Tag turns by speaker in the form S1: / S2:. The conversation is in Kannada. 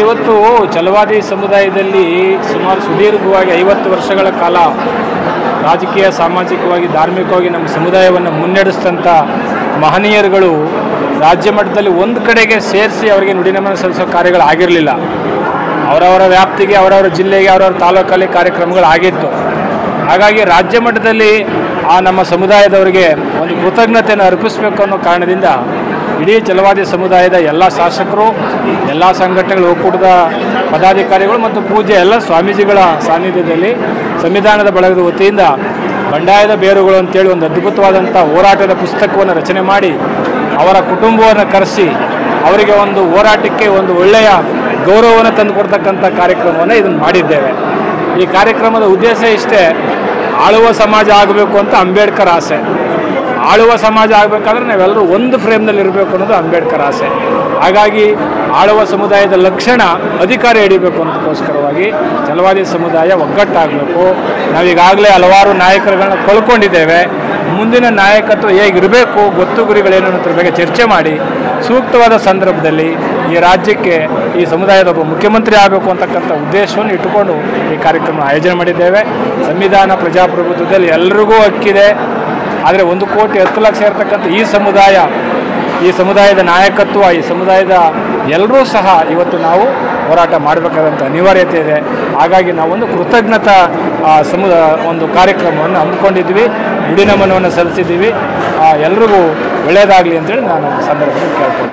S1: ಇವತ್ತು ಛಲವಾದಿ ಸಮುದಾಯದಲ್ಲಿ ಸುಮಾರು ಸುದೀರ್ಘವಾಗಿ ಐವತ್ತು ವರ್ಷಗಳ ಕಾಲ ರಾಜಕೀಯ ಸಾಮಾಜಿಕವಾಗಿ ಧಾರ್ಮಿಕವಾಗಿ ನಮ್ಮ ಸಮುದಾಯವನ್ನು ಮುನ್ನಡೆಸಿದಂಥ ಮಹನೀಯರುಗಳು ರಾಜ್ಯ ಮಟ್ಟದಲ್ಲಿ ಒಂದು ಕಡೆಗೆ ಸೇರಿಸಿ ಅವರಿಗೆ ನುಡಿನಮನ ಸಲ್ಲಿಸೋ ಕಾರ್ಯಗಳು ಆಗಿರಲಿಲ್ಲ ಅವರವರ ವ್ಯಾಪ್ತಿಗೆ ಅವರವರ ಜಿಲ್ಲೆಗೆ ಅವರವರ ತಾಲೂಕಲ್ಲಿ ಕಾರ್ಯಕ್ರಮಗಳು ಆಗಿತ್ತು ಹಾಗಾಗಿ ರಾಜ್ಯ ಮಟ್ಟದಲ್ಲಿ ಆ ನಮ್ಮ ಸಮುದಾಯದವರಿಗೆ ಒಂದು ಕೃತಜ್ಞತೆಯನ್ನು ಅರ್ಪಿಸಬೇಕು ಅನ್ನೋ ಕಾರಣದಿಂದ ಇಡೀ ಛಲವಾದಿ ಸಮುದಾಯದ ಎಲ್ಲ ಶಾಸಕರು ಎಲ್ಲ ಸಂಘಟನೆಗಳ ಒಕ್ಕೂಟದ ಪದಾಧಿಕಾರಿಗಳು ಮತ್ತು ಪೂಜ್ಯ ಎಲ್ಲ ಸ್ವಾಮೀಜಿಗಳ ಸಾನ್ನಿಧ್ಯದಲ್ಲಿ ಸಂವಿಧಾನದ ಬಳಗದ ವತಿಯಿಂದ ಬಂಡಾಯದ ಬೇರುಗಳು ಅಂತೇಳಿ ಒಂದು ಅದ್ಭುತವಾದಂಥ ಹೋರಾಟದ ಪುಸ್ತಕವನ್ನು ರಚನೆ ಮಾಡಿ ಅವರ ಕುಟುಂಬವನ್ನು ಕರೆಸಿ ಅವರಿಗೆ ಒಂದು ಹೋರಾಟಕ್ಕೆ ಒಂದು ಒಳ್ಳೆಯ ಗೌರವವನ್ನು ತಂದುಕೊಡ್ತಕ್ಕಂಥ ಕಾರ್ಯಕ್ರಮವನ್ನು ಇದನ್ನು ಮಾಡಿದ್ದೇವೆ ಈ ಕಾರ್ಯಕ್ರಮದ ಉದ್ದೇಶ ಇಷ್ಟೇ ಆಳುವ ಸಮಾಜ ಆಗಬೇಕು ಅಂತ ಅಂಬೇಡ್ಕರ್ ಆಸೆ ಆಳುವ ಸಮಾಜ ಆಗಬೇಕಾದ್ರೆ ನಾವೆಲ್ಲರೂ ಒಂದು ಫ್ರೇಮ್ನಲ್ಲಿ ಇರಬೇಕು ಅನ್ನೋದು ಅಂಬೇಡ್ಕರ್ ಆಸೆ ಹಾಗಾಗಿ ಆಳುವ ಸಮುದಾಯದ ಲಕ್ಷಣ ಅಧಿಕಾರ ಹಿಡಿಬೇಕು ಅನ್ನೋದಕ್ಕೋಸ್ಕರವಾಗಿ ಛಲವಾದಿ ಸಮುದಾಯ ಒಗ್ಗಟ್ಟಾಗಬೇಕು ನಾವೀಗಾಗಲೇ ಹಲವಾರು ನಾಯಕರುಗಳನ್ನ ಕಳ್ಕೊಂಡಿದ್ದೇವೆ ಮುಂದಿನ ನಾಯಕತ್ವ ಹೇಗಿರಬೇಕು ಗೊತ್ತು ಗುರಿಗಳೇನು ಅನ್ನೋದ್ರ ಬಗ್ಗೆ ಚರ್ಚೆ ಮಾಡಿ ಸೂಕ್ತವಾದ ಸಂದರ್ಭದಲ್ಲಿ ಈ ರಾಜ್ಯಕ್ಕೆ ಈ ಸಮುದಾಯದ ಒಬ್ಬ ಮುಖ್ಯಮಂತ್ರಿ ಆಗಬೇಕು ಅಂತಕ್ಕಂಥ ಉದ್ದೇಶವನ್ನು ಇಟ್ಟುಕೊಂಡು ಈ ಕಾರ್ಯಕ್ರಮ ಆಯೋಜನೆ ಮಾಡಿದ್ದೇವೆ ಸಂವಿಧಾನ ಪ್ರಜಾಪ್ರಭುತ್ವದಲ್ಲಿ ಎಲ್ರಿಗೂ ಹಕ್ಕಿದೆ ಆದರೆ ಒಂದು ಕೋಟಿ ಹತ್ತು ಲಕ್ಷ ಇರತಕ್ಕಂಥ ಈ ಸಮುದಾಯ ಈ ಸಮುದಾಯದ ನಾಯಕತ್ವ ಈ ಸಮುದಾಯದ ಎಲ್ಲರೂ ಸಹ ಇವತ್ತು ನಾವು ಹೋರಾಟ ಮಾಡಬೇಕಾದಂಥ ಅನಿವಾರ್ಯತೆ ಇದೆ ಹಾಗಾಗಿ ನಾವೊಂದು ಕೃತಜ್ಞತಾ ಆ, ಸಮುದ ಒಂದು ಕಾರ್ಯಕ್ರಮವನ್ನು ಹಮ್ಮಿಕೊಂಡಿದ್ವಿ ನುಡಿನಮನವನ್ನು ಸಲ್ಲಿಸಿದ್ದೀವಿ ಆ, ಎಲ್ರಿಗೂ ಒಳ್ಳೆಯದಾಗಲಿ ಅಂತೇಳಿ ನಾನು ಈ ಸಂದರ್ಭದಲ್ಲಿ ಕೇಳ್ಕೊಳ್ತೀನಿ